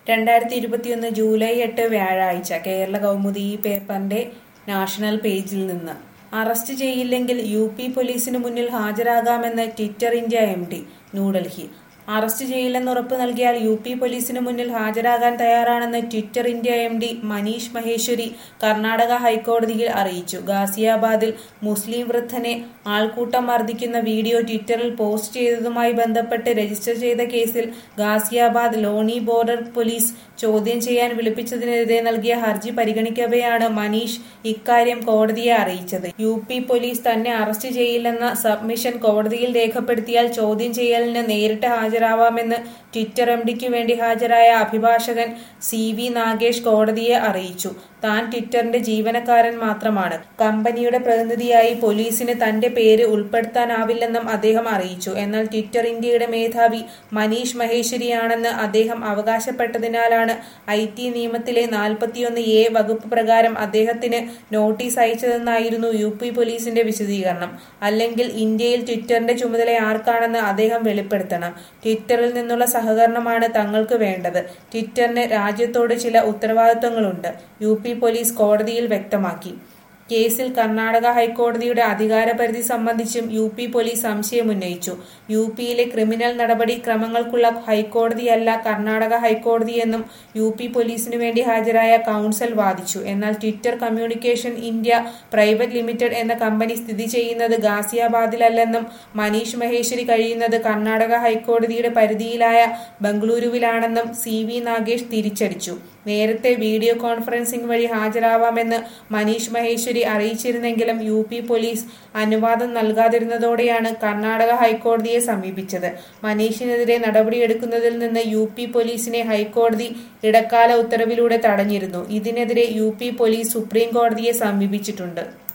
രണ്ടായിരത്തി ഇരുപത്തിയൊന്ന് ജൂലൈ എട്ട് വ്യാഴാഴ്ച കേരള കൗമുദി ഈ പേപ്പറിന്റെ നാഷണൽ പേജിൽ നിന്ന് അറസ്റ്റ് ചെയ്യില്ലെങ്കിൽ യു പി പോലീസിനു മുന്നിൽ ഹാജരാകാമെന്ന് Twitter India M D New Delhi arrest ചെയ്യില്ലെന്ന് ഉറപ്പ് നൽകിയാൽ യു പി പോലീസിനു മുന്നിൽ ഹാജരാകാൻ തയ്യാറാണെന്ന് Twitter India M D Manish Maheshwari Karnataka ഹൈക്കോടതിയിൽ അറിയിച്ചു ഗാസിയാബാദിൽ മുസ്ലിം വൃദ്ധനെ ആൾക്കൂട്ടം മർദ്ദിക്കുന്ന വീഡിയോ ട്വിറ്ററിൽ പോസ്റ്റ് ചെയ്തതുമായി ബന്ധപ്പെട്ട് രജിസ്റ്റർ ചെയ്ത കേസിൽ ഗാസിയാബാദ് ലോണി ബോർഡർ പോലീസ് ചോദ്യം ചെയ്യാൻ വിളിപ്പിച്ചതിനെതിരെ നൽകിയ ഹർജി പരിഗണിക്കവെയാണ് മനീഷ് ഇക്കാര്യം കോടതിയെ അറിയിച്ചത് യു പി പോലീസ് തന്നെ അറസ്റ്റ് ചെയ്യില്ലെന്ന സബ്മിഷൻ കോടതിയിൽ രേഖപ്പെടുത്തിയാൽ ചോദ്യം ചെയ്യലിന് നേരിട്ട് ഹാജരാവാമെന്ന് ട്വിറ്റർ എം ഡിക്ക് വേണ്ടി ഹാജരായ അഭിഭാഷകൻ സി വി നാഗേഷ് കോടതിയെ അറിയിച്ചു താൻ ട്വിറ്ററിന്റെ ജീവനക്കാരൻ മാത്രമാണ് കമ്പനിയുടെ പ്രതിനിധിയായി പോലീസിന് തന്റെ പേര് ഉൾപ്പെടുത്താനാവില്ലെന്നും അദ്ദേഹം അറിയിച്ചു എന്നാൽ ട്വിറ്റർ ഇന്ത്യയുടെ മേധാവി മനീഷ് മഹേശ്വരിയാണെന്ന് അദ്ദേഹം അവകാശപ്പെട്ടതിനാലാണ് ഐ ടി നിയമത്തിലെ നാൽപ്പത്തിയൊന്ന് എ വകുപ്പ് പ്രകാരം അദ്ദേഹത്തിന് നോട്ടീസ് അയച്ചതെന്നായിരുന്നു യു പി പോലീസിന്റെ വിശദീകരണം അല്ലെങ്കിൽ ഇന്ത്യയിൽ ട്വിറ്ററിന്റെ ചുമതല ആർക്കാണെന്ന് അദ്ദേഹം വെളിപ്പെടുത്തണം ട്വിറ്ററിൽ നിന്നുള്ള സഹകരണമാണ് തങ്ങൾക്ക് വേണ്ടത് ട്വിറ്ററിന് രാജ്യത്തോട് ചില ഉത്തരവാദിത്വങ്ങളുണ്ട് യു പി പോലീസ് കോടതിയിൽ വ്യക്തമാക്കി കേസിൽ കർണാടക ഹൈക്കോടതിയുടെ അധികാരപരിധി സംബന്ധിച്ചും യു പി പോലീസ് സംശയമുന്നയിച്ചു യു പിയിലെ ക്രിമിനൽ നടപടി ക്രമങ്ങൾക്കുള്ള ഹൈക്കോടതിയല്ല കർണാടക ഹൈക്കോടതിയെന്നും യു പി പോലീസിനു വേണ്ടി ഹാജരായ കൌൺസിൽ വാദിച്ചു എന്നാൽ Twitter communication India private limited എന്ന കമ്പനി സ്ഥിതി ചെയ്യുന്നത് ഗാസിയാബാദിലല്ലെന്നും മനീഷ് മഹേശ്വരി കഴിയുന്നത് കർണാടക ഹൈക്കോടതിയുടെ പരിധിയിലായ ബംഗളൂരുവിലാണെന്നും സി വി നാഗേഷ് തിരിച്ചടിച്ചു നേരത്തെ വീഡിയോ കോൺഫറൻസിംഗ് വഴി ഹാജരാവാമെന്ന് മനീഷ് മഹേശ്വരി അറിയിച്ചിരുന്നെങ്കിലും യു പി പോലീസ് അനുവാദം നൽകാതിരുന്നതോടെയാണ് കർണാടക ഹൈക്കോടതിയെ സമീപിച്ചത് മനീഷിനെതിരെ നടപടിയെടുക്കുന്നതിൽ നിന്ന് യു പി പോലീസിനെ ഹൈക്കോടതി ഇടക്കാല ഉത്തരവിലൂടെ തടഞ്ഞിരുന്നു ഇതിനെതിരെ യു പി പോലീസ് സുപ്രീം കോടതിയെ സമീപിച്ചിട്ടുണ്ട്